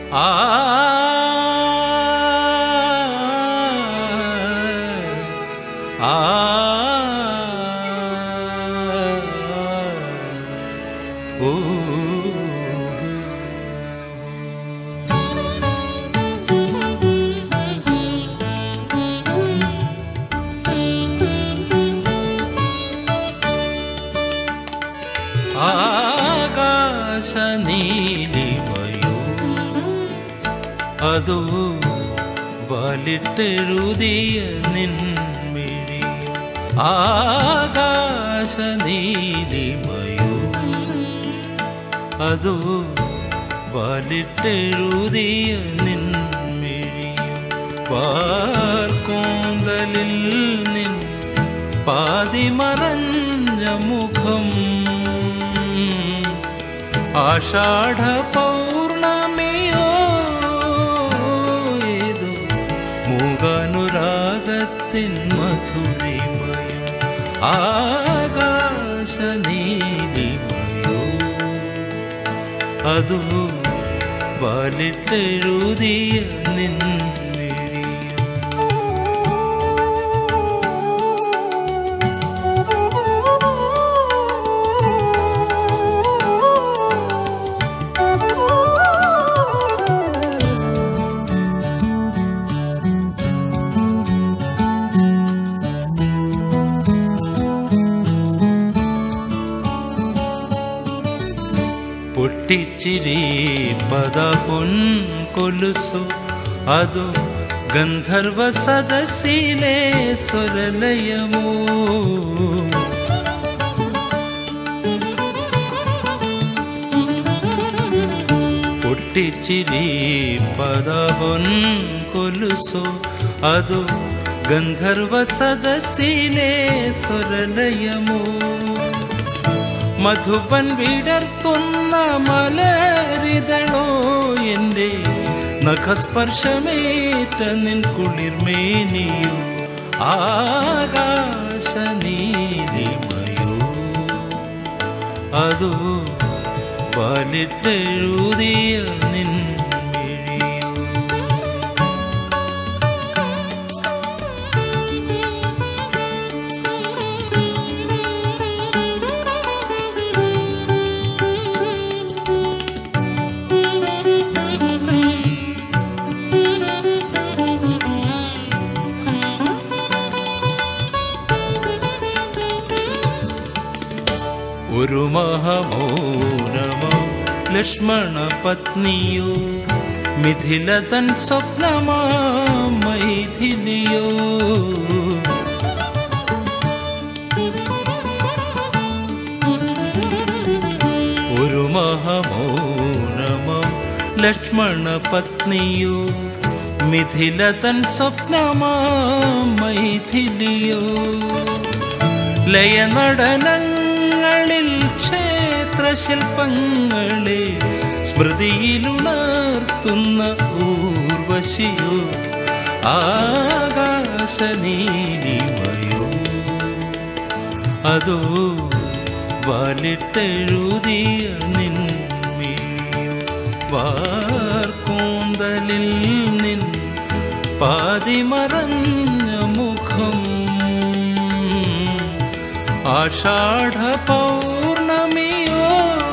ആ ആ ഓ ആകാശ നീലിമയോ അതോ വലിട്ടെഴുതിയ നിൻമിഴി ആകാശ നീലിമയോ അതോ വലിട്ടെഴുതിയ നിൻമിഴി പാർക്കോന്തലിൽ നിൻ പാതിമറഞ്ഞ മുഖം ആഷാഢ പൗർണമിയോ ഏതോ മൂകാനുരാഗത്തിൻ മധുരിമയോ ആകാശ നീലിമയോ അതോ വാലിട്ടെഴുതിയ നിൻമിഴിയോ പൊട്ടിച്ചിരി പദ പൊൻ കൊലുസു അതു ഗന്ധർവ സദസ്സിലെ സ്വരലയമോ പൊട്ടിച്ചിരി പദ പൊൻ കൊലുസു അതു ഗന്ധർവ സദസ്സിലെ സ്വരലയമോ മധുപൻ വിടർത്തുന്ന മലരിതളോ എൻ്റെ നഖസ്പർശമേറ്റ നിൻ കുളിർമേനിയോ ആകാശ നീലിമയോ അതോ വലിട്ടെഴുതിയ നിൻ മിഴിയോ ഒരു മഹമൗനമോ ലക്ഷ്മണ പത്നിയോ മിഥില തൻ സ്വപ്നമാ മൈഥിലിയോ ഒരു മഹമൗനമോ ലക്ഷ്മണ പത്നിയോ മിഥില തൻ സ്വപ്നമാ മൈഥിലിയോ ലയനടനങ്ങളിൽ ക്ഷേത്രശില്പങ്ങളെ സ്മൃതിയിലുണർത്തുന്ന ഊർവശിയോ ആകാശനീലിമയോ അതോ വാലിട്ടെഴുതിയ നിൻമിഴിയോ വാർക്കൂന്തലിൽ നിൻ പാതിമറഞ്ഞ മുഖം ആഷാഢ പൗർണമിയോ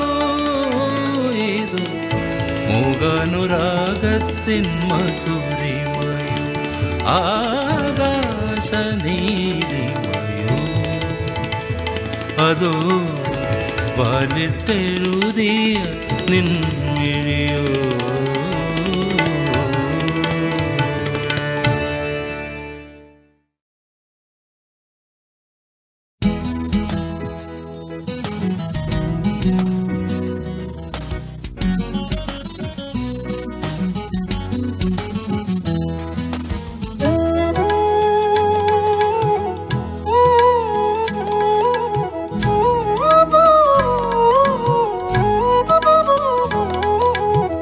ഇത് മൂകാനുരാഗത്തിൻ മധുരിമയോ ആകാശ നീലിമയോ അതോ വാലിട്ടെഴുതിയ നിൻമിഴിയോ Thank you.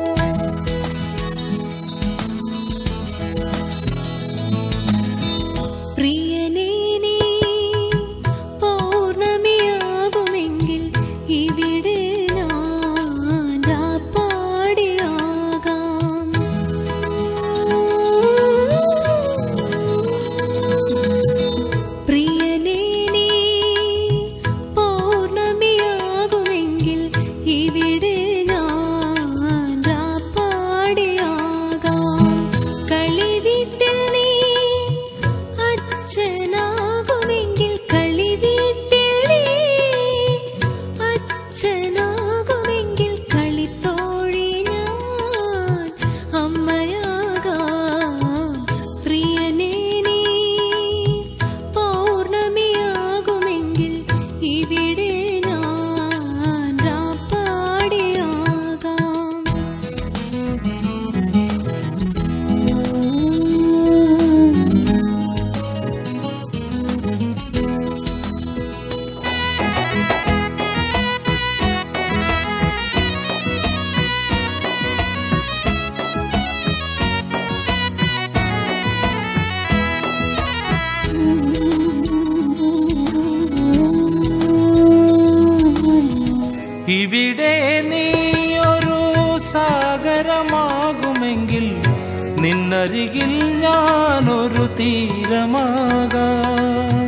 സാഗരമാകുമെങ്കിൽ നിന്നരികിൽ ഞാനൊരു തീരമാകാം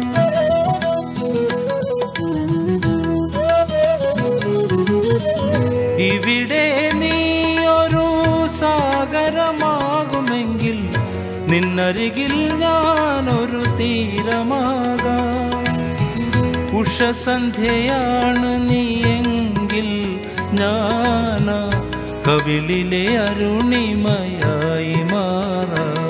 ഇവിടെ നീയൊരു സാഗരമാകുമെങ്കിൽ നിന്നരികിൽ ഞാനൊരു തീരമാകാം ഉഷസന്ധ്യയാണ് നീയെങ്കിൽ ഞാന കവിളിലെ അരുണിമയായി മാറാം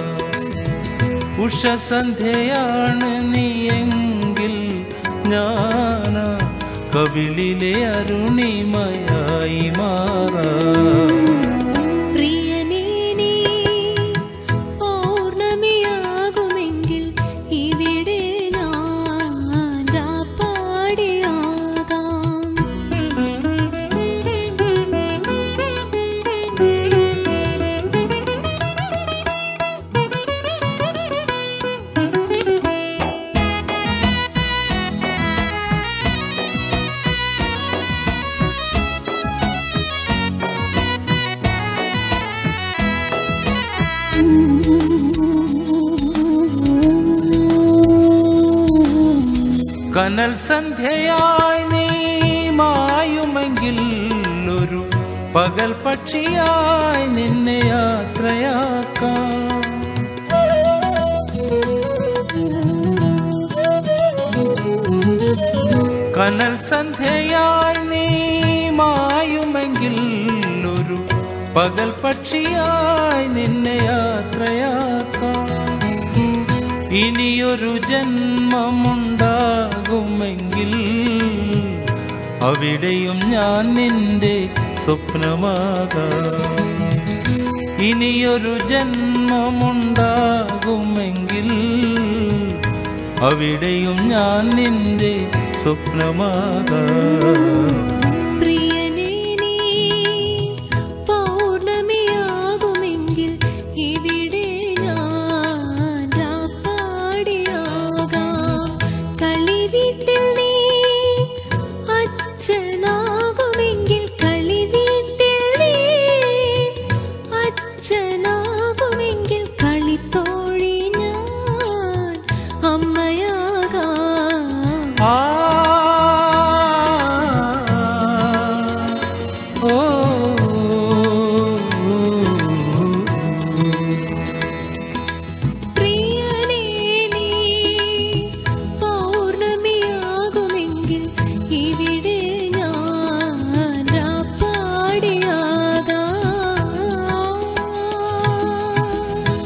ഉഷസന്ധ്യയാണ് നീയെങ്കിൽ ഞാന കവിളിലെ അരുണിമയായി മാറാം പ്രിയനേ നീ പൗർണമിയാകുമെങ്കിൽ ഇവിടെ ഞാൻ രാപ്പാടിയാകാം കനൽ സന്ധ്യയായി നീ മായുമെങ്കിൽ ഒരു പകൽ പക്ഷിയായി നിന്നെ യാത്രയാക്കാം കനൽ സന്ധ്യയായി നീ മായുമെങ്കിൽ ഒരു പകൽ പക്ഷിയായി നിന്നെ യാത്രയാക്കാം ഇനിയൊരു ജന്മമുണ്ടാകുമെങ്കിൽ അവിടെയും ഞാൻ നിന്റെ സ്വപ്നമാകാം ഇനിയൊരു ജന്മമുണ്ടാകുമെങ്കിൽ അവിടെയും ഞാൻ നിന്റെ സ്വപ്നമാകാം പ്രിയനേ നീ പൗർണമിയാകുമെങ്കിൽ ഇവിടെ ഞാൻ രാപ്പാടിയാകാം കളിവീട്ടിൽ നീ അച്ഛനാകുമെങ്കിൽ കളിവീട്ടിൽ നീ അച്ഛനാകുമെങ്കിൽ കളിത്തോഴി ഞാൻ അമ്മയാകാം ആ ഓ പ്രിയനേ നീ പൗർണമിയാകുമെങ്കിൽ ഇവിടെ ഞാൻ രാപ്പാടിയാകാം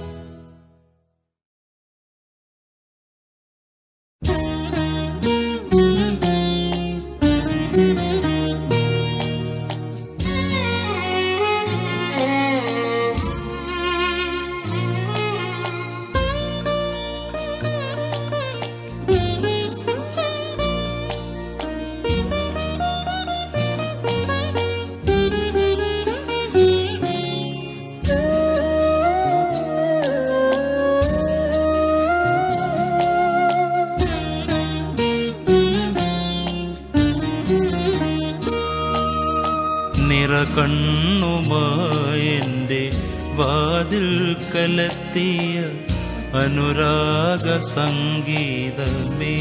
നിറകണ്ണുമായെൻ്റെ വാതിൽ കലത്തിയ അനുരാഗ സംഗീതമേ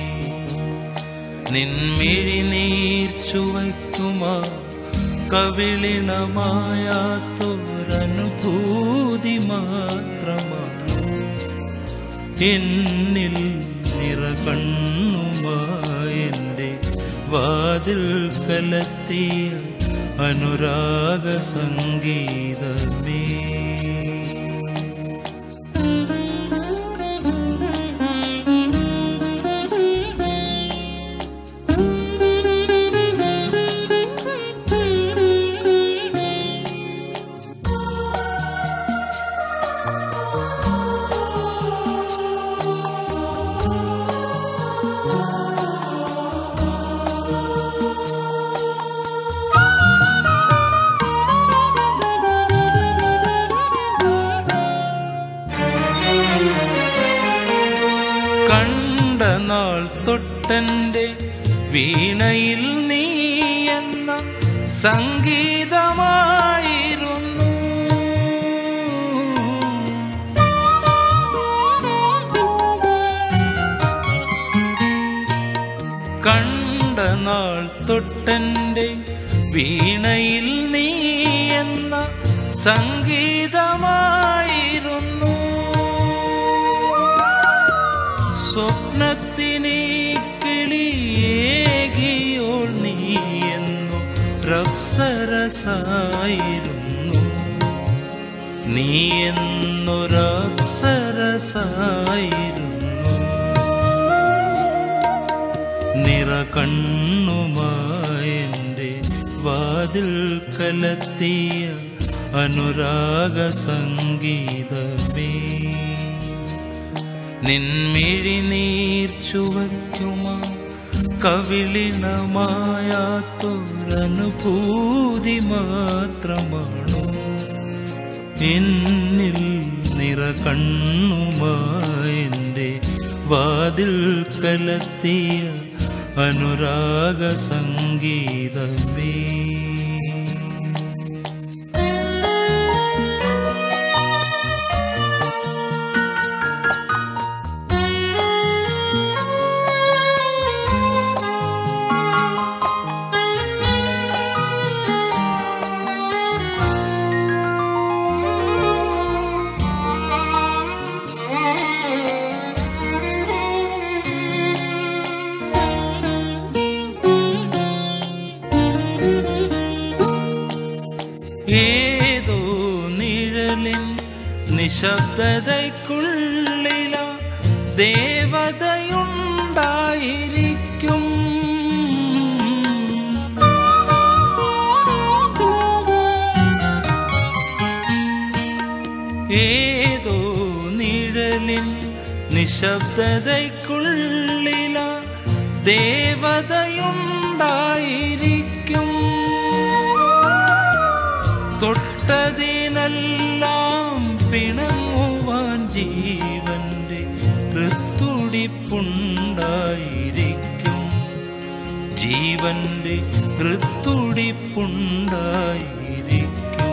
നിൻമിഴി നീർ ചുവയ്ക്കുമാ കവിളിണമായാത്തൊരനുഭൂതി മാത്രമാണ് എന്നിൽ നിറകണ്ണുമായെൻ്റെ വാതിൽ കലത്തിയ അനുരാഗ സംഗീതമേ കണ്ട നാൾ തൊട്ടന്റെ വീണയിൽ നീ എന്ന സംഗീതമായി സംഗീതമായിരുന്നു സ്വപ്നത്തിനെ കിളിയേകിയോൾ നീയെന്നു റപ്സരസായിരുന്നു നീ എന്നൊരപ്സരസായിരുന്നു നിറകണ്ണുമായെൻ്റെ വാതിൽ കലത്തിയ അനുരാഗ സംഗീതമേ നിൻമിഴി നീർ ചുവയ്ക്കുമാ കവിളിണമായാത്തൊരനുഭൂതി മാത്രമാണോ എന്നിൽ നിറകണ്ണുമായെൻ്റെ വാതിൽ കലത്തിയ അനുരാഗ സംഗീതമേ ഏതോ നിഴലിൻ നിശബ്ദതയ്ക്കുള്ളില ദേവതയുണ്ടായിരിക്കും ഏതോ നിഴലിൻ നിശബ്ദതയ്ക്കുള്ളില ദേവതയുണ്ടായിരിക്കും തൊട്ടതിനെല്ലാം പിണങ്ങുവാൻ ജീവന്റെ ഹൃത്തുടിപ്പുണ്ടായിരിക്കും ജീവന്റെ ഹൃത്തുടിപ്പുണ്ടായിരിക്കും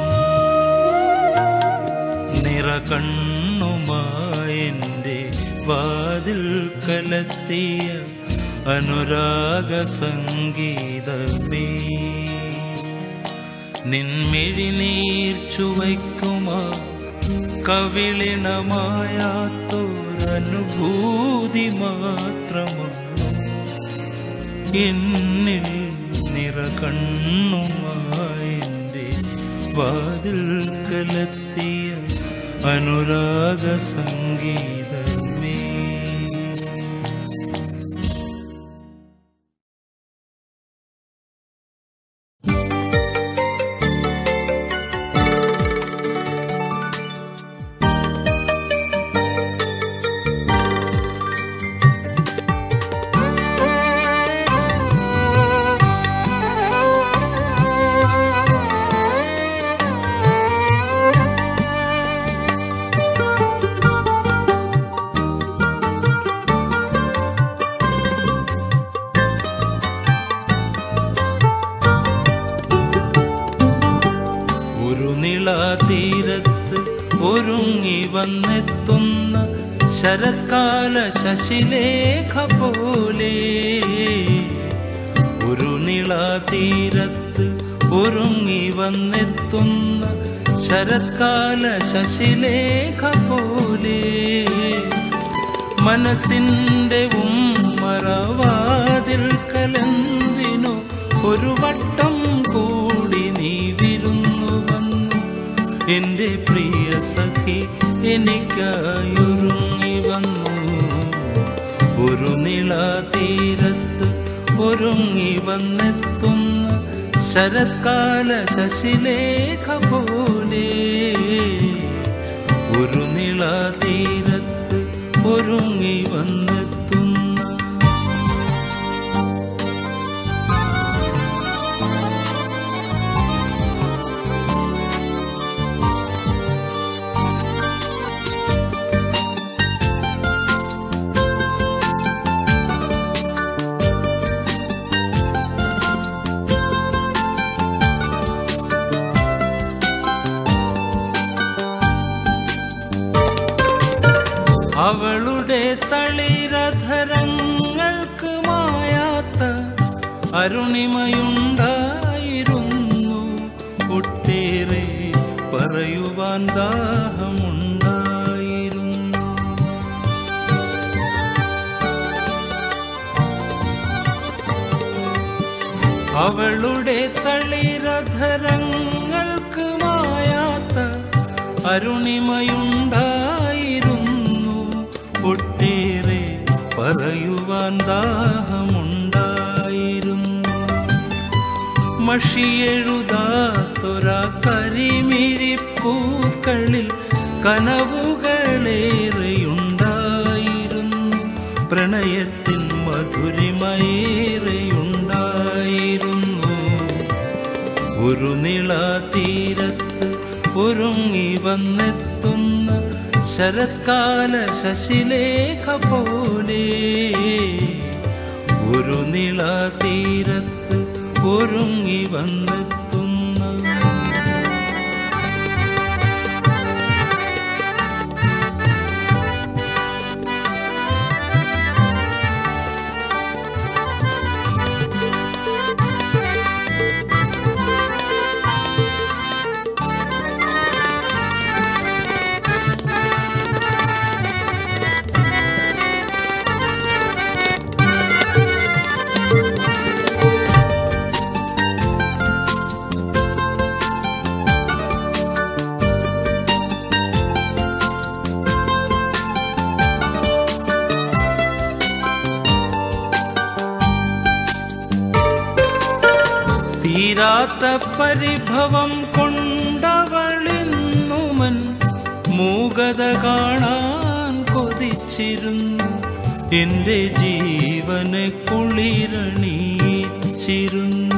നിറകണ്ണുമായെൻ്റെ വാതിൽ കലത്തിയ അനുരാഗ സംഗീതമേ നിൻമിഴി നീർ ചുവയ്ക്കുമാ കവിളിണമായാത്തൊരനുഭൂതി മാത്രമാണ് എന്നിൽ നിറകണ്ണുമായെൻ്റെ വാതിൽ കലത്തിയ അനുരാഗ സംഗീതമേ ഒരു നിളാതീരത്ത് ഒരുങ്ങി വന്നെത്തുന്ന ശരത്കാല ശശിലേഖ പോലെ ഒരു നിളാതീരത്ത് ഒരുങ്ങി വന്നെത്തുന്ന ശരത്കാല ശശിലേഖ പോലെ മനസ്സിൻ്റെ ഉമ്മറവാതിൽ കലന്തിനു ഒരു വട്ടം കൂടി നീ വിരുന്നു വന്നു എൻ്റെ പ്രിയ സഖി എനിക്കായൊരുങ്ങി വന്നു ഒരു നിളാതീരത്ത് ഒരുങ്ങി വന്നെത്തുന്ന ശരത്കാല ശശിലേഖ പോലെ ഒരു നിളാതീരത്ത് ഒരുങ്ങി വന്നെത്തുന്ന അവളുടെ തളിരധരങ്ങൾക്ക് മായാത്ത അരുണിമയുണ്ടായിരുന്നു ഒട്ടേറെ പറയുവാൻ ദാഹമുണ്ടായിരുന്നു അവളുടെ തളിരധരങ്ങൾക്ക് മായാത്ത അരുണിമയുണ്ടായിരുന്നു ഒട്ടേറെ പറയുവാൻ ദാഹമുണ്ടായിരുന്നു മഷിയെഴുതാത്തൊരാ കരിമിഴിപ്പൂക്കളിൽ കനവുകളേറെയുണ്ടായിരുന്നു പ്രണയത്തിൻ മധുരിമയേറെയുണ്ടായിരുന്നു ഒരു നിളാതീരത്ത് ഒരുങ്ങി വന്നെത്തുന്ന ശരത്കാല ശശിലേഖ പോലെ ഒരു നിളാതീരത്ത് ഒരുങ്ങി വന്നെത്തുന്ന തീരാത്ത പരിഭവം കൊണ്ടവളിന്നുമൻ മൂകത കാണാൻ കൊതിച്ചിരുന്നു എന്റെ ജീവനെ കുളിരണിയിച്ചിരുന്നു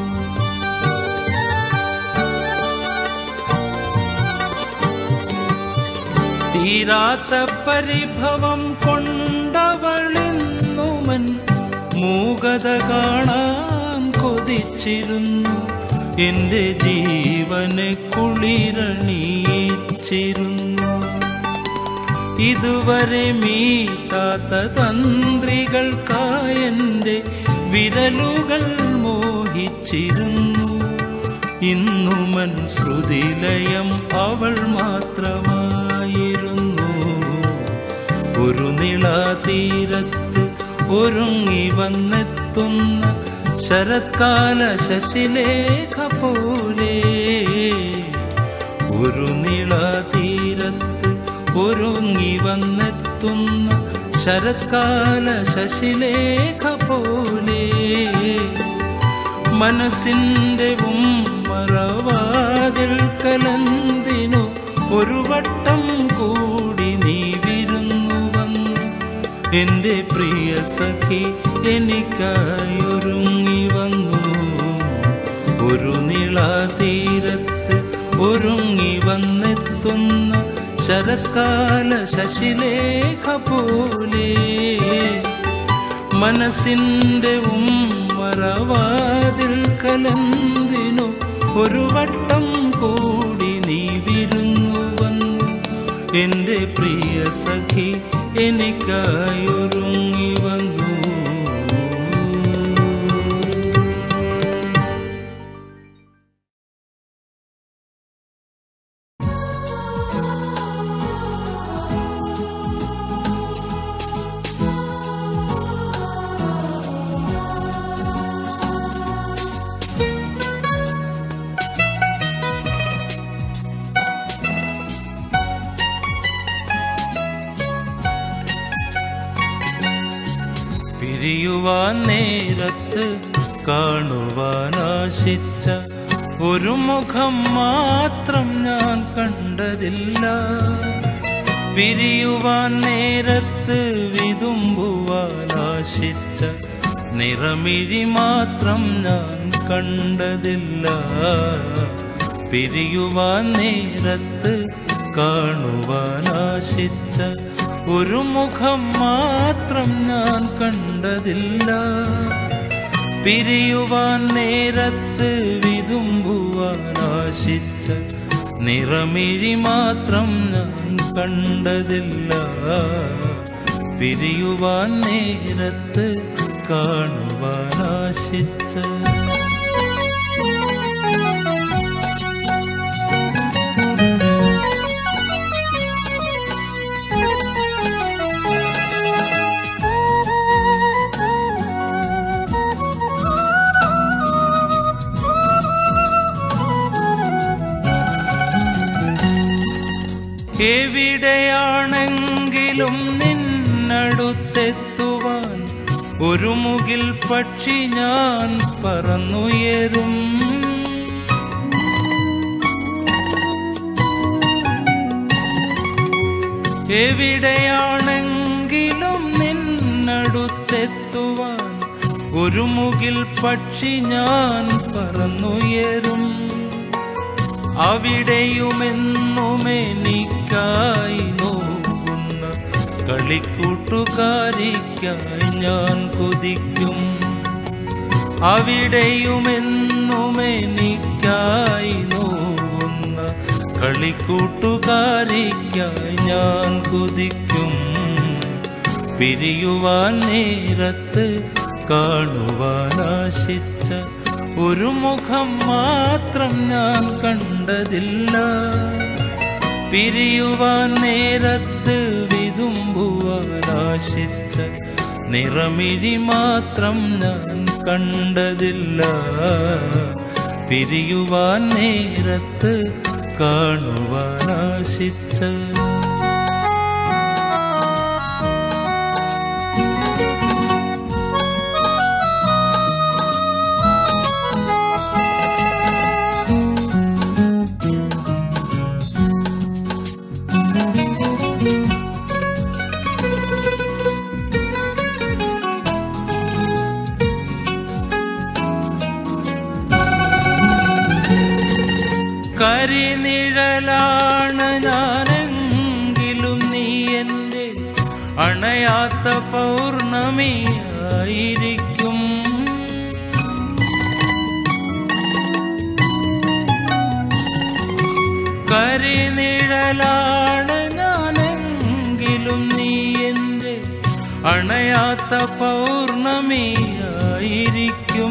തീരാത്ത പരിഭവം കൊണ്ടവളിന്നുമൻ മൂകത കാണാൻ കൊതിച്ചിരുന്നു എന്റെ ജീവനെ കുളിരണിയിച്ചിരുന്നു ഇതുവരെ മീട്ടാത്ത തന്ത്രികൾക്കായെന്റെ വിരലുകൾ മോഹിച്ചിരുന്നു ഇന്നുമൻ ശ്രുതിലയം അവൾ മാത്രമായിരുന്നു ഒരു നിളാതീരത്ത് ഒരുങ്ങി വന്നെത്തുന്ന ശരത്കാല ശശിലേഖ പോലെ ഒരു നിളാതീരത്ത് ഒരുങ്ങി വന്നെത്തുന്ന ശരത്കാല ശശിലേഖ പോലെ മനസ്സിൻ്റെ ഉമ്മറവാതിൽ കലന്തിനു ഒരു വട്ടം കൂടി നീ വിരുന്നു വന്നു എൻ്റെ പ്രിയ സഖി എനിക്കായി ഒരുങ്ങി വന്നു ഒരു നിളാതീരത്ത് ഒരുങ്ങി വന്നെത്തുന്ന ശരത്കാല ശശിലേഖ പോലെ മനസ്സിൻ്റെ ഉമ്മറവാതിൽ കലന്തിനു ഒരു വട്ടം കൂടി നീ വിരുന്നു വന്നു എൻ്റെ പ്രിയ സഖി എനിക്കായി ഒരുങ്ങി വന്നു പിരിയുവാൻ നേരത്ത് കാണുവാനാശിച്ച ഒരു മുഖം മാത്രം ഞാൻ കണ്ടതില്ല പിരിയുവാൻ നേരത്ത് വിതുമ്പുവാനാശിച്ച നിറമിഴി മാത്രം ഞാൻ കണ്ടതില്ല പിരിയുവാൻ നേരത്ത് കാണുവാനാശിച്ച ഒരു മുഖം മാത്രം ഞാൻ കണ്ടതില്ല പിരിയുവാൻ നേരത്ത് വിതുമ്പുവാനാശിച്ച നിറമിഴി മാത്രം ഞാൻ കണ്ടതില്ല പിരിയുവാൻ നേരത്ത് കാണുവാനാശിച്ച എവിടെയാണെങ്കിലും നിന്നടുത്തെത്തുവാൻ ഒരു മുകിൽ പക്ഷി ഞാൻ പറന്നുയരും എവിടെയാണെങ്കിലും നിന്നടുത്തെത്തുവാൻ ഒരു മുകിൽ പക്ഷി ഞാൻ പറന്നുയരും അവിടെയുമെന്നും എനിക്കായി നോക്കുന്ന കളിക്കൂട്ടുകാരിക്കായി ഞാൻ കൊതിക്കും അവിടെയുമെന്നും എനിക്കായി നോവുന്ന കളിക്കൂട്ടുകാരിക്കായി ഞാൻ കൊതിക്കും പിരിയുവാൻ നേരത്ത് കാണുവാൻ ആശിച്ച ഒരു മുഖം മാത്രം ഞാൻ കണ്ടതില്ല പിരിയുവാൻ നേരത്ത് വിതുമ്പുവാൻ ആശിച്ച നിറമിഴി മാത്രം ഞാൻ കണ്ടതില്ല പിരിയുവാൻ നേരത്ത് കാണുവാൻ ആശിച്ച കരിനിഴലാണ് ഞാനെങ്കിലും നീ എൻ്റെ അണയാത്ത പൗർണമിയായിരിക്കും കരിനിഴലാണ് ഞാനെങ്കിലും നീ എൻ്റെ അണയാത്ത പൗർണമിയായിരിക്കും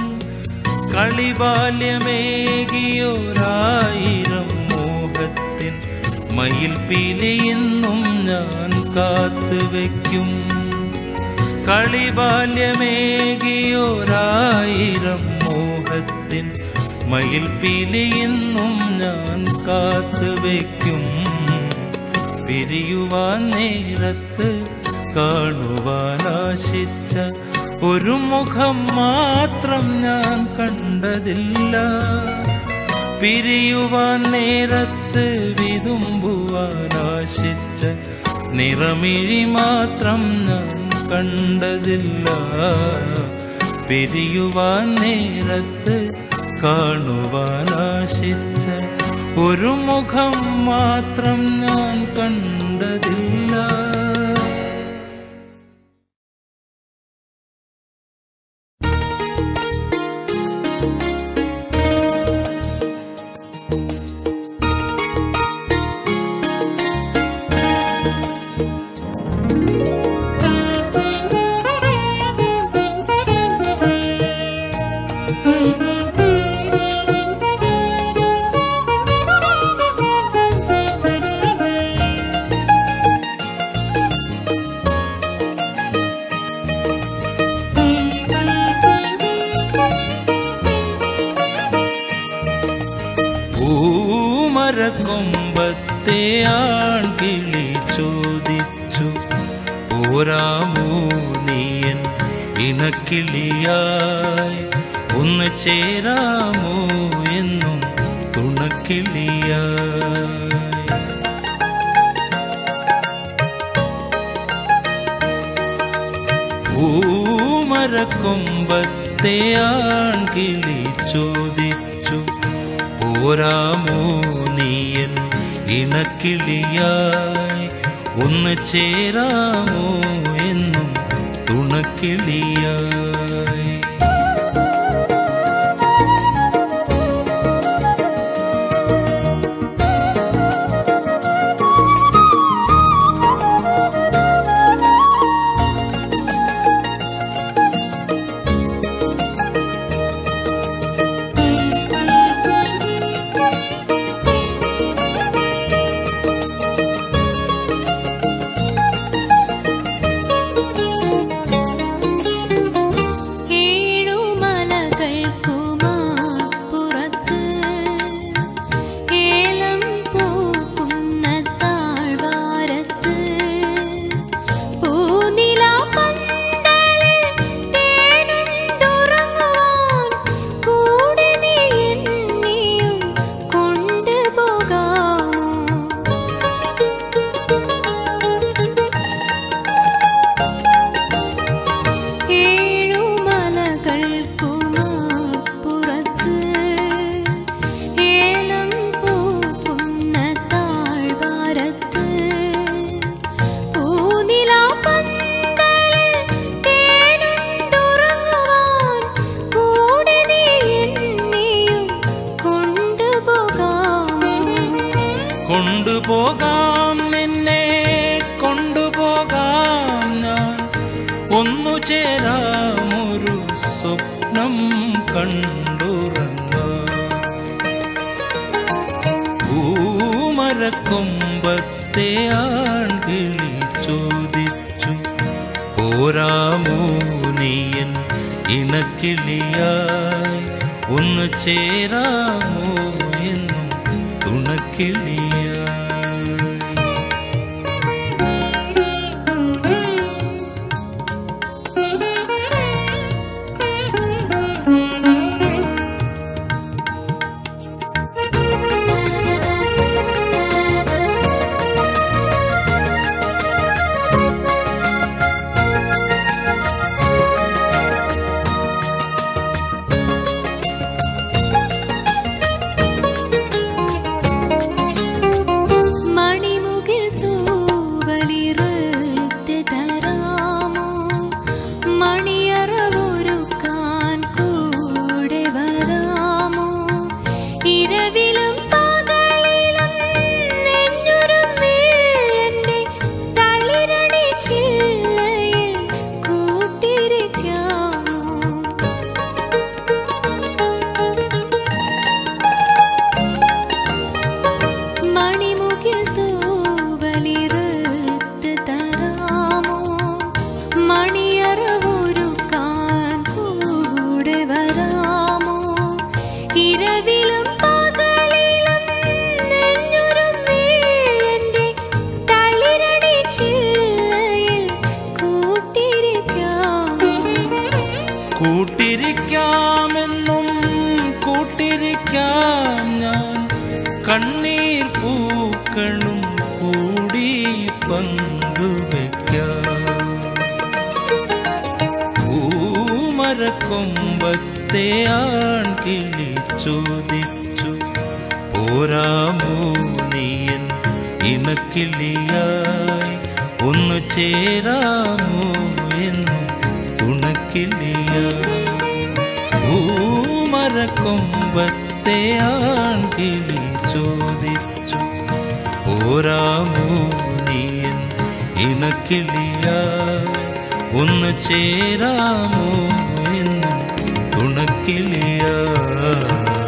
കളിബാല്യമേകിയൊരായിരം മോഹത്തിൻ മയിൽ പീലിയെന്നും ഞാൻ കാത്തുവെക്കും കളിബാല്യമേകിയൊരായിരം മോഹത്തിൻ മയിൽ പീലിയെന്നും ഞാൻ കാത്തുവെക്കും പിരിയുവാൻ നേരത്ത് കാണുവാൻ ആശിച്ച ഒരു മുഖം മാത്രം ഞാൻ കണ്ടതില്ല പിരിയുവാൻ നേരത്ത് വിതുമ്പുവാൻ ആശിച്ച നിറമിഴി മാത്രം ഞാൻ കണ്ടതില്ല പിരിയുവാൻ നേരത്ത് കാണുവാൻ ആശിച്ച ഒരു മുഖം മാത്രം ഞാൻ കണ്ടതില്ല പൂമരക്കൊമ്പത്തെ ആൺകിളി ചോദിച്ചു പോരാമോ നീയൻ ഇണക്കിളിയായി ഒന്ന് ചേരാമോ എന്നും തുണക്കിളിയായി പൂമരക്കൊമ്പത്തെ ആൺകിളി ചോദിച്ചു പോരാമോ നീയൻ ഇണക്കിളിയായി ഒന്ന് ചേരാമോ എന്നും തുണക്കിളിയായി കൊണ്ടുപോകാം നിന്നെ കൊണ്ടുപോകാം ഞാൻ ഒന്നു ചേരാമൊരു സ്വപ്നം കണ്ടുറങ്ങാം പൂമരക്കൊമ്പത്തെ ആൺകിളി ചോദിച്ചു പോരാമോ നീയൻ ഇണക്കിളിയായി ഒന്ന് ചേരാമോ എന്നും തുണക്കിളിയായി മണിമുകിൽ തൂവലിറുത്ത് തരാമോ മണിയറവൊരുക്കാൻ കൂടെ വരാമോ ഇരവിലും പകലിലും നെഞ്ഞുരുമ്മി എൻ്റെ തളിരണി ചില്ലയിൽ കൂട്ടിരിക്കാമോ മണിമുകിൽ തൂവലിറുത്ത് തരാമോ മണിയറവൊരുക്കാൻ കൂടെ വരാമോ ഇരവിലും പകലിലും നെഞ്ഞുരുമ്മി എൻ്റെ തളിരണി ചില്ലയിൽ കൂട്ടിരിക്കാമോ കൂട്ടിരിക്കാമെന്നും കൂട്ടിരിക്കാം ഞാൻ കണ്ണീർ പൂക്കളും കൂടി പങ്കുവയ്ക്കാം പൂമരക്കൊമ്പത്തെ ആൺകിളി ചോദിച്ചു പോരാമോ നീയൻ ഇണക്കിളിയായി ഒന്ന് ചേരാമോ എന്നും തുണക്കിളിയായി പൂമരക്കൊമ്പത്തെ ആൺകിളി ചോദിച്ചു പോരാമോ നീയൻ ഇണക്കിളിയായി ഒന്ന് ചേരാമോ എന്നും തുണക്കിളിയായി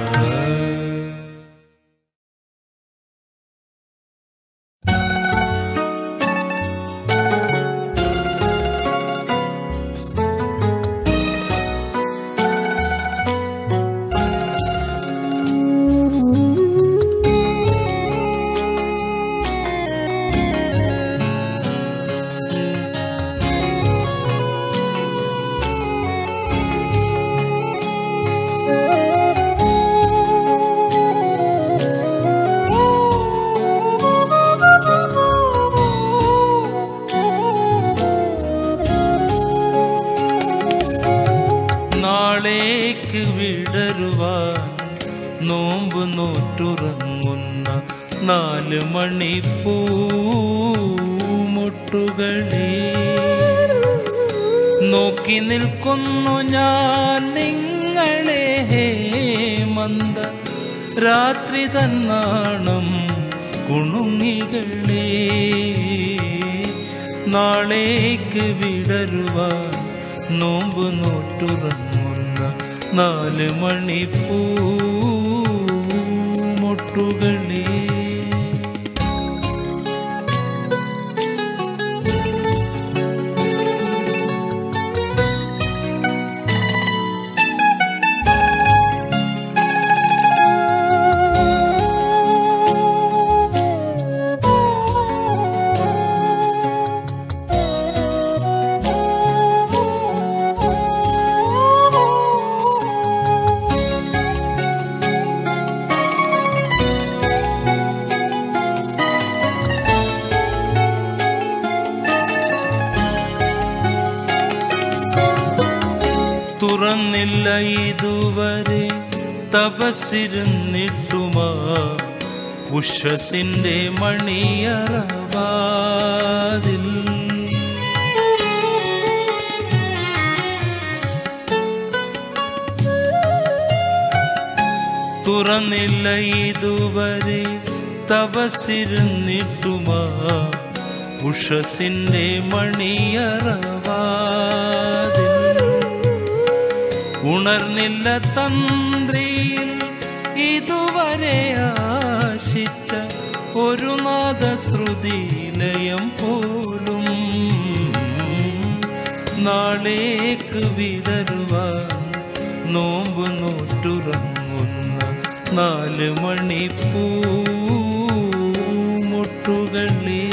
നാളേക്ക് വിടരുവാൻ നോമ്പ് നോറ്റുറങ്ങുന്ന നാല് മണി പൂമൊട്ടുകളെ നോക്കി നിൽക്കുന്നു ഞാൻ നിങ്ങളെ മന്ദ രാത്രി തന്നാണം കുണുങ്ങികളെ നാളേക്ക് വിടരുവാൻ നോമ്പ് നോട്ടുറങ്ങുന്ന നാല് മണി പൂമൊട്ടുകളെ തുറന്നില്ല ഇതുവരെ തപസ്സിരുന്നിട്ടുമാ ഉഷസിന്റെ മണിയറവാതിൽ തുറന്നില്ല ഇതുവരെ തപസിരുന്നിട്ടുമാ ഉഷസിന്റെ മണിയറവാതിൽ ഉണർന്നില്ല തന്ത്രിയിൽ ഇതുവരെ ആശിച്ച ഒരു നാദശ്രുതിലയം പോലും നാളേക്ക് വിടരുവാൻ നോമ്പ് നോറ്റുറങ്ങുന്ന നാല് മണിപ്പൂമുട്ടുകളേ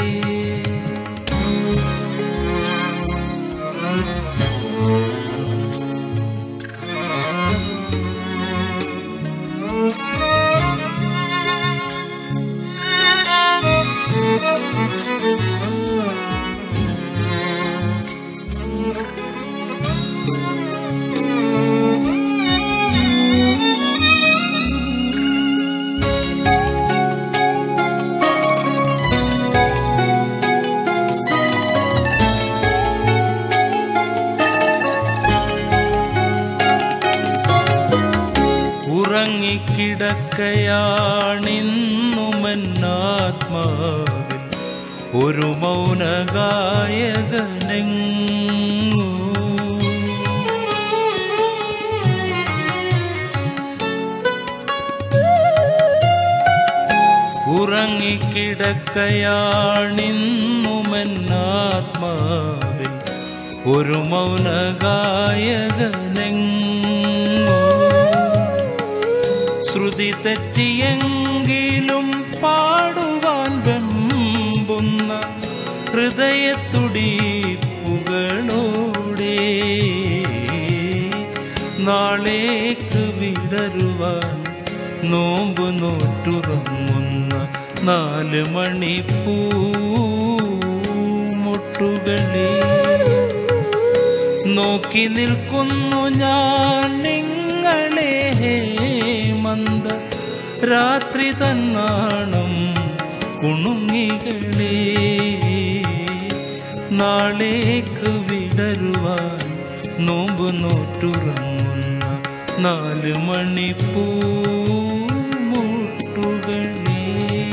ഉറങ്ങിക്കിടക്കയാണിന്നുമെന്നാത്മാവിൽ ഒരു മൗനഗായകനെങ്ങു ഉറങ്ങിക്കിടക്കയാണിന്നുമെന്നാത്മാവിൽ ഒരു മൗനഗായകനെങ്ങു ശ്രുതി തെറ്റിയെങ്കിലും പാടുവാൻ വെമ്പുന്ന ഹൃദയത്തുടിപ്പുകളോടെ നാളേക്ക് വിടരുവാൻ നോമ്പ് നോട്ടുറങ്ങുന്ന നാല് മണിപ്പൂമുട്ടുകളേ നോക്കി നിൽക്കുന്നു ഞാൻ നിങ്ങളെ മന്ദ രാത്രി തന്നാണം കുണുങ്ങികളെ നാളേക്ക് വിടരുവാൻ നോമ്പ് നോട്ടുറങ്ങുന്ന നാല് മണിപ്പൂമുട്ടുകളേ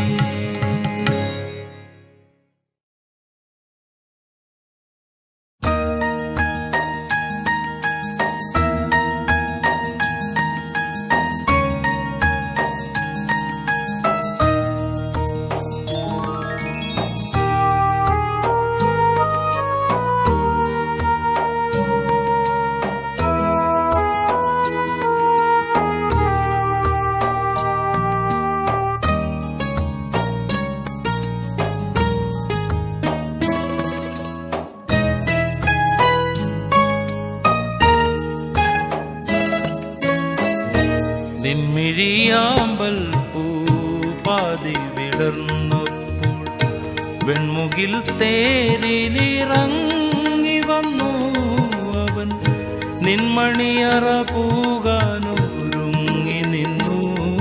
നിമ്മിഴിയാമ്പൽ പൂപാതി വിടർന്നപ്പോൾ വെൺമുകിൽ തേരിലിറങ്ങി വന്നു അവൻ നിൻമണിയറ പൂകാനൊരുങ്ങി നിന്നു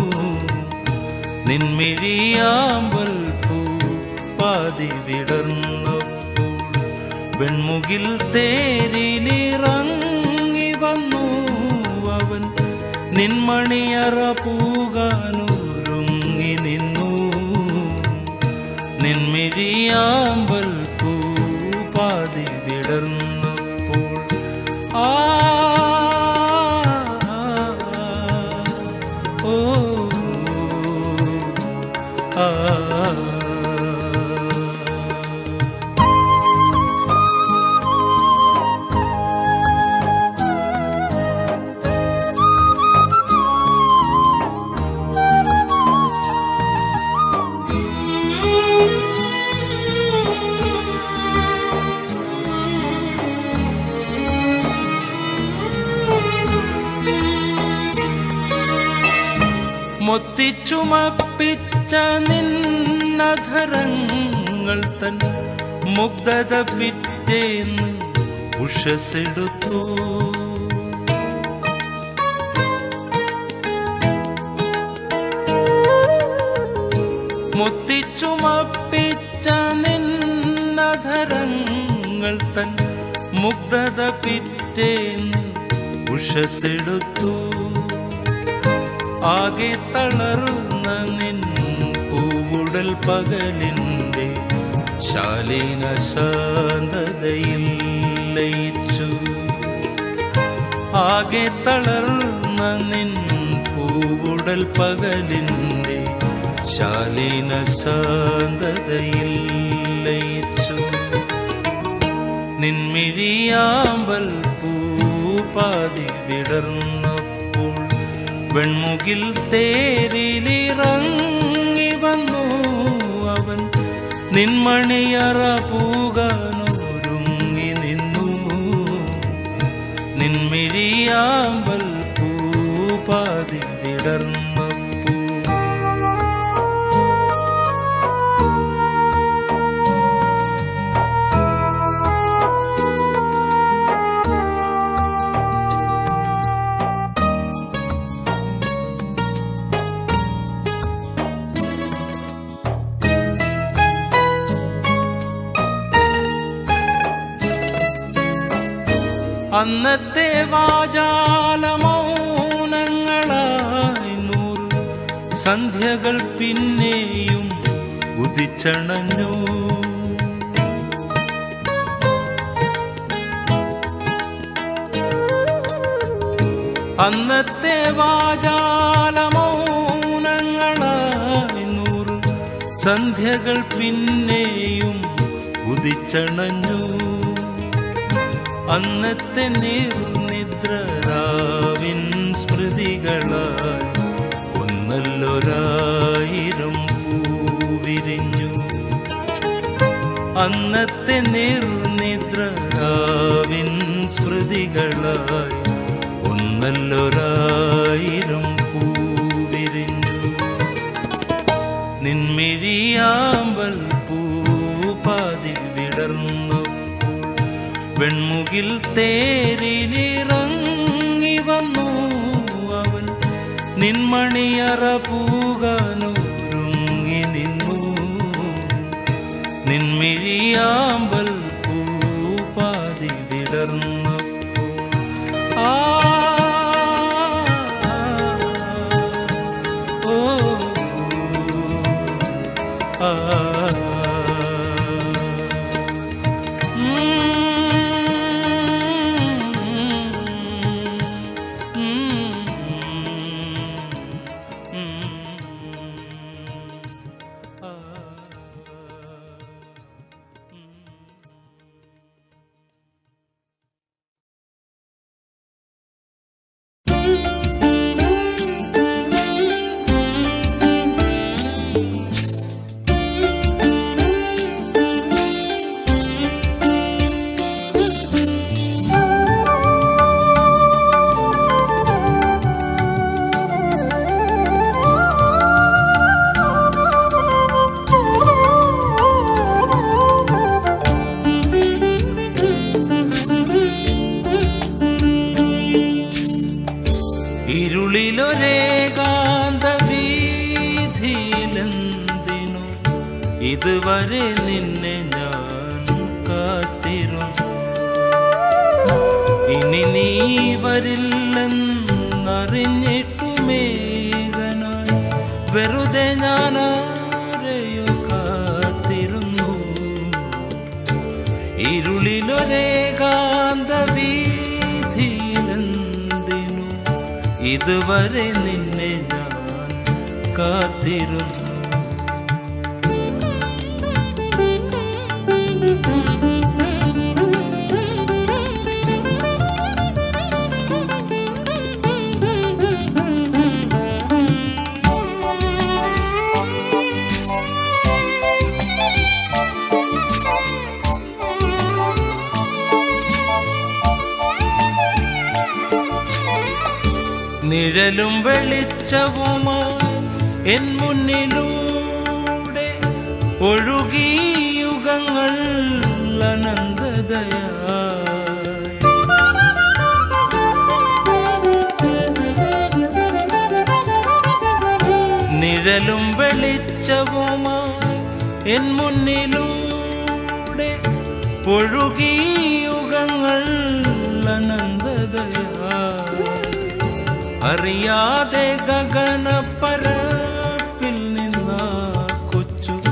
നിൻമിഴിയാമ്പൽ പൂപാതി വിടർന്നപ്പോൾ വെൺമുകിൽ തേരിലിറങ്ങി വന്നു അവൻ നിൻമണിയറ പൂകാനൊരുങ്ങി നിന്നു നിൻമിഴിയാമ്പൽ പൂപാതി വിടർന്നപ്പോൾ ആ ഓ ആ മുത്തിച്ചുമപ്പിച്ച നിന്നധരങ്ങൾ തൻ മുഗ്ധത പിറ്റേന്ന് ഉഷസെടുത്തു മുത്തിച്ചുമപ്പിച്ച നിന്നധരങ്ങൾ തൻ മുഗ്ധത പിറ്റേന്ന് ഉഷസെടുത്തു ആകെ തളർന്ന നിൻ പൂവുട പൂവുടൽ പകലിൻ്റെ ശാലീന ശാന്തതയിൽ ലയിച്ചു ആകെ തളർന്ന നിൻ പൂവുടൽ പകലിൻ്റെ ശാലീന ശാന്തതയിൽ ലയിച്ചു നിൻമിഴിയാമ്പൽ പൂപ്പാതി വിടർന്നപ്പോൾ വെൺമുകിൽ തേരിലിറങ്ങി വന്നു അവൻ നിൻമണിയറ പൂകാനൊരുങ്ങി നിന്നു നിൻമിഴിയാമ്പൽ പൂപ്പാതി വിടർന്നപ്പോൾ അന്നത്തെ വാചാലമൗനങ്ങളായി നൂറ് സന്ധ്യകൾ പിന്നെയും ഉദിച്ചണഞ്ഞു അന്നത്തെ വാചാലമൗനങ്ങളായി നൂറ് സന്ധ്യകൾ പിന്നെയും ഉദിച്ചണഞ്ഞു അന്നത്തെ നിർനിദ്രാവിൻ സ്മൃതികളാൽ ഒന്നല്ലൊരായിരം പൂവിരിഞ്ഞു അന്നത്തെ നിർനിദ്രാവിൻ സ്മൃതികളാൽ ഒന്നല്ലൊരായിരം പൂവിരിഞ്ഞു നിൻമിഴിയാമ്പൽ പൂപാതി വിടർന്നു വെൺമുകിൽ തേരിലിറങ്ങി വന്നു അവൻ നിൻമണിയറ പൂകാനൊരുങ്ങി നിന്നു നിൻമിഴിയാമ്പൽ പൂപാതി വിടർന്നപ്പോൾ ആ ഓ ആ ഇരുളിലൊരേകാന്ത വീതിയിലെന്തിനു ഇതുവരെ നിന്നെ ഞാൻ കാത്തിരുന്നു ഇനി നീ വരില്ലെന്നറിഞ്ഞിട്ടുമേകനായി വെറുതെ ഞാൻ ആരെയോ കാത്തിരുന്നു ഇരുളിലൊരേകാന്ത വീതിയിലെന്തിനു ഇതുവരെ നിന്നെ ഞാൻ കാത്തിരുന്നു നിഴലും വെളിച്ചവുമായി എൻ മുന്നിലൂടെ ഒഴുകി യുഗങ്ങൾ അനന്തതയായി നിഴലും വെളിച്ചവുമായി എൻ മുന്നിലൂടെ ഒഴുകി യുഗങ്ങൾ അനന്തതയായി അറിയാതെ ഗഗനപ്പരപ്പിൽ നിന്ന കൊച്ചു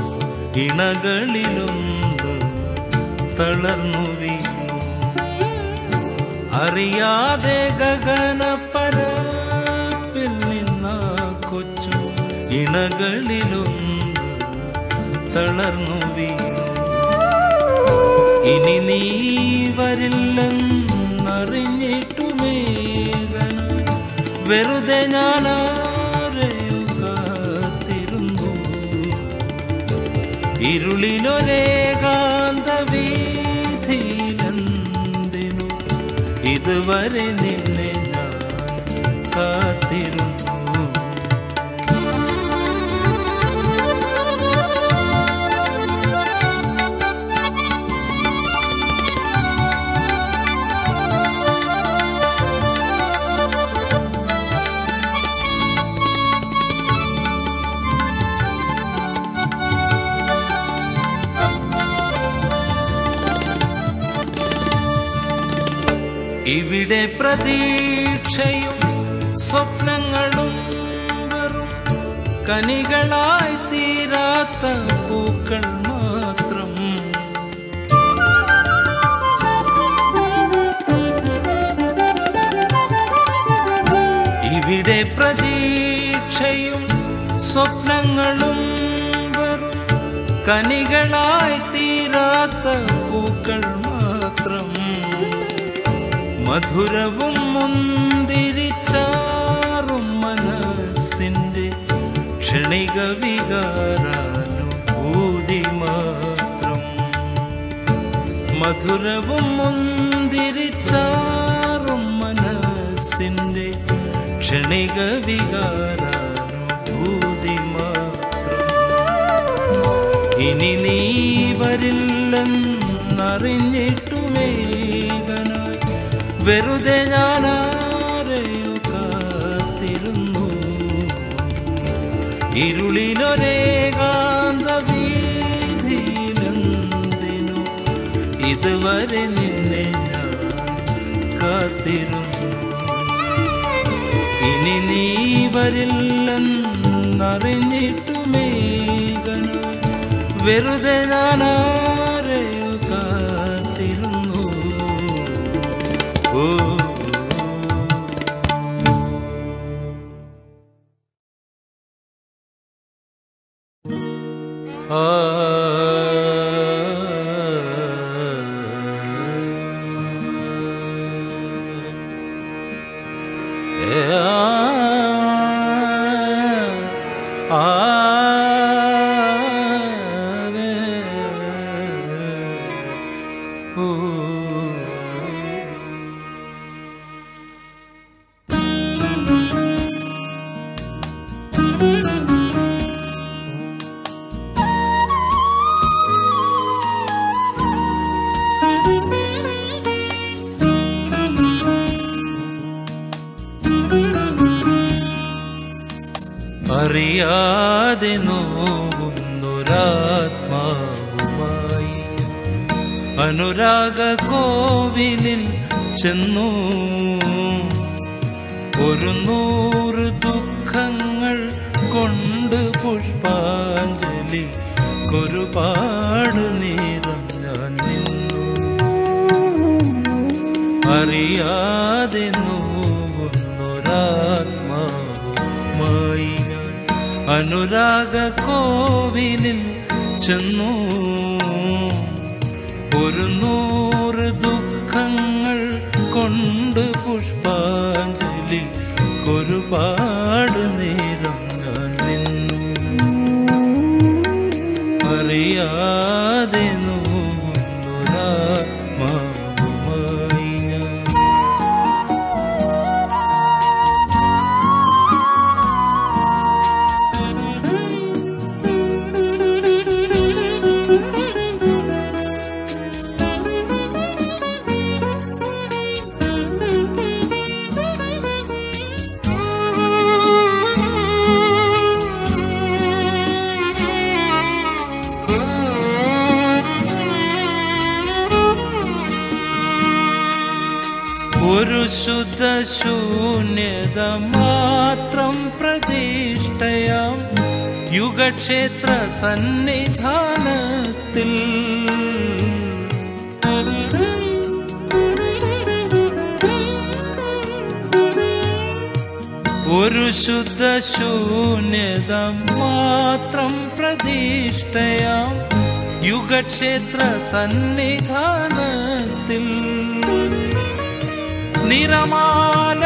ഇണകളിലൊന്ന് തളർന്നു വീണു അറിയാതെ ഗഗനപ്പരപ്പിൽ നിന്ന കൊച്ചു ഇണകളിലൊന്ന് തളർന്നു വീണു ഇനി നീ വരില്ലെന്നറിഞ്ഞിട്ടുമേകന വെറുതെ ഞാൻ ആരെയോ കാത്തിരുന്നു ഇരുളിലൊരേകാന്ത വീഥിയിലെന്തിനു ഇതുവരെ നിന്നെ ഞാൻ കാത്തിരുന്നു ഇവിടെ പ്രതീക്ഷയും സ്വപ്നങ്ങളും വെറും കനികളായി തീരാത്ത പൂക്കൾ മാത്രം ഇവിടെ പ്രതീക്ഷയും സ്വപ്നങ്ങളും വെറും കനികളായി തീരാത്ത പൂക്കൾ മാത്രം മധുരവും മുന്തിരിച്ചാറും മനസ്സിൻ്റെ ക്ഷണിക വികാരാനുഭൂതി മാത്രം മധുരവും മുന്തിരിച്ചാറും മനസ്സിൻ്റെ ക്ഷണിക വികാരാനുഭൂതി മാത്രം ഇനി നീ വരില്ലെന്നറിഞ്ഞിട്ടുമേകനായി വെറുതെ ഞാൻ ആരെയോ കാത്തിരുന്നു ഇരുളിലൊരേകാന്ത വീതിയിലെന്തിനു ഇതുവരെ നിന്നെ ഞാൻ കാത്തിരുന്നു ഇനി നീ വരില്ലെന്നറിഞ്ഞിട്ടുമേകനായി വെറുതെ ഞാൻ ആരെയോ കാത്തിരുന്നു ഓ ആ അറിയാതെ നോവുന്നൊരാത്മാവുമായി അനുരാഗ കോവിലിൽ ചെന്നു ഒരു നൂറ് ദുഃഖങ്ങൾ കൊണ്ട് പുഷ്പാഞ്ജലി ഒരുപാട് നേരം ഞാൻ നിന്നു അറിയാതെ നോവുന്നൊരാത്മാവുമായി ഞാൻ അനുരാഗ കോവിലിൽ ചെന്നു ഒരു നൂറ് ദുഃഖങ്ങൾ കൊണ്ട് പുഷ്പാഞ്ജലി ഒരുപാട് നേരം ഞാൻ നിന്നു അറിയാതെ നോവുന്നൊരാത്മാവുമായി ഞാൻ ഒരു ശുദ്ധ ശൂന്യത മാത്രം പ്രതിഷ്ഠയാം യുഗക്ഷേത്ര സന്നിധാനത്തിൽ ധ്യാനത്തിൽ ഒരു ശുദ്ധ ശൂന്യത മാത്രം പ്രതീഷ്ടയാം യുഗക്ഷേത്ര സന്നിധാനത്തിൽ നിറമാല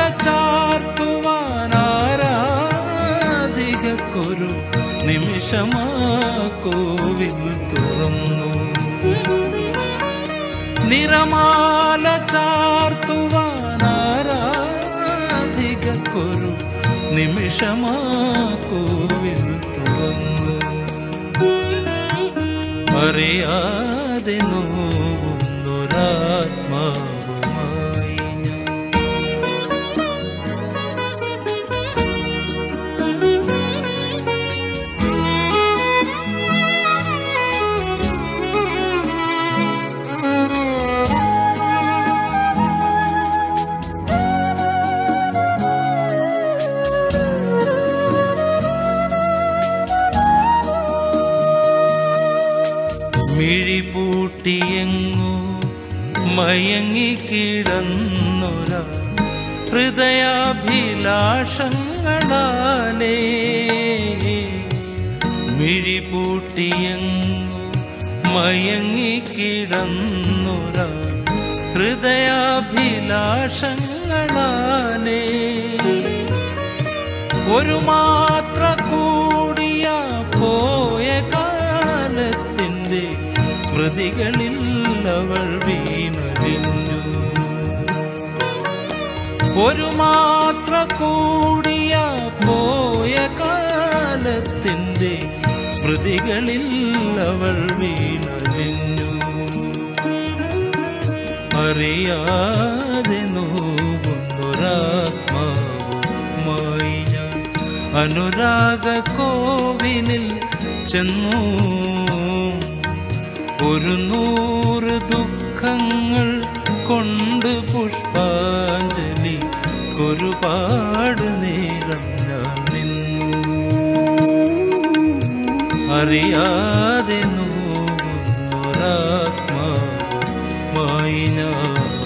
ചാർത്തുവാനാരാധികക്കൊരു നിമിഷമാ കോവിൽ തുറന്നു നിറമാല ചാർത്തുവാനാരാധികക്കൊരു നിമിഷമാ കോവിൽ തുറന്നു അറിയാതെ നോവുന്നൊരാത്മാവുമായി ഞാൻ മിഴിപൂട്ടിയെങ്ങോ മയങ്ങിക്കിടന്നൊര ഹൃദയാഭിലാഷങ്ങളാലേ മിഴിപൂട്ടിയെങ്ങോ മയങ്ങിക്കിടന്നൊര ഹൃദയാഭിലാഷങ്ങളാലേ ഒരു മാത്ര കൂടിയ പോയ കാലത്തിന്റെ സ്മൃതികളിൽ അവൾ വീണലിഞ്ഞു ഒരു മാത്ര കൂടിയ പോയ കാലത്തിന്റെ സ്മൃതികളിൽ അവൾ വീണലിഞ്ഞു അറിയാതെ നോവുന്നൊരാത്മാവുമായി ഞാൻ അനുരാഗ കോവിലിൽ ചെന്നു ഒരു നൂറ് ദുഃഖങ്ങൾ കൊണ്ട് പുഷ്പാഞ്ജലി ഒരുപാട് നേരം ഞാൻ നിന്നു അറിയാതെ നോവുന്നൊരാത്മാവുമായി ഞാൻ